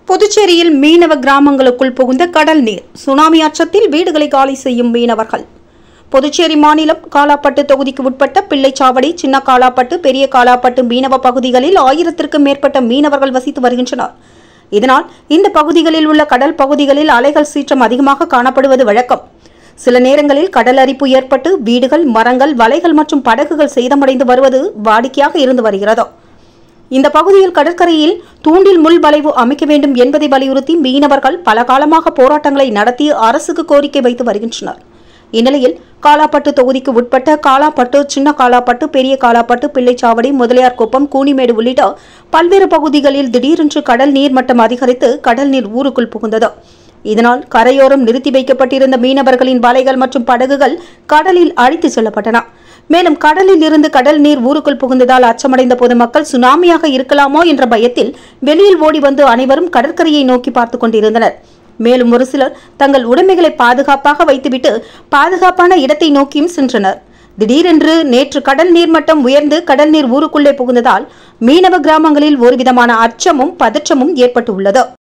புதுச்சேரியில் மீனவ கிராமங்களுக்குள் புகுந்த கடல் நீர் சுனாமி அச்சத்தில் வீடுகளை காலி செய்யும் மீனவர்கள் புதுச்சேரி மாநிலம் காலாப்பட்டு தொகுதிக்கு உட்பட்ட பிள்ளைச்சாவடி சின்ன காலாப்பட்டு பெரிய காலாப்பட்டு மீனவ பகுதிகளில் ஆயிரத்திற்கும் மேற்பட்ட மீனவர்கள் வசித்து வருகின்றனர் இதனால் இந்த பகுதிகளில் உள்ள கடல் பகுதிகளில் அலைகள் சீற்றம் அதிகமாக காணப்படுவது வழக்கம் சில நேரங்களில் கடல் அரிப்பு ஏற்பட்டு வீடுகள் மரங்கள் வலைகள் மற்றும் படகுகள் சேதமடைந்து வருவது வாடிக்கையாக இருந்து வருகிறது இந்த பகுதியில் கடற்கரையில் தூண்டில் முள் வளைவு அமைக்க வேண்டும் என்பதை வலியுறுத்தி மீனவர்கள் பல காலமாக போராட்டங்களை நடத்தி அரசுக்கு கோரிக்கை வைத்து வருகின்றனர் இந்நிலையில் காலாப்பட்டு தொகுதிக்கு உட்பட்ட காலாப்பட்டு சின்ன காலாப்பட்டு பெரிய காலாப்பட்டு பிள்ளைச்சாவடி முதலியார்குப்பம் கூனிமேடு உள்ளிட்ட பல்வேறு பகுதிகளில் திடீரென்று கடல் நீர்மட்டம் அதிகரித்து கடல் நீர் ஊருக்குள் புகுந்தது இதனால் கரையோரம் நிறுத்தி வைக்கப்பட்டிருந்த மீனவர்களின் வலைகள் மற்றும் படகுகள் கடலில் அழித்துச் செல்லப்பட்டன மேலும் கடலில் இருந்து கடல் நீர் ஊருக்குள் புகுந்ததால் அச்சமடைந்த பொதுமக்கள் சுனாமியாக இருக்கலாமோ என்ற பயத்தில் வெளியில் ஓடி வந்து அனைவரும் கடற்கரையை நோக்கி பார்த்துக் கொண்டிருந்தனர் மேலும் ஒரு சிலர் தங்கள் உடைமைகளை பாதுகாப்பாக வைத்துவிட்டு பாதுகாப்பான இடத்தை நோக்கியும் சென்றனர் திடீரென்று நேற்று கடல் நீர்மட்டம் உயர்ந்து கடல் நீர் ஊருக்குள்ளே புகுந்ததால் மீனவ கிராமங்களில் ஒருவிதமான அச்சமும் பதற்றமும் ஏற்பட்டுள்ளது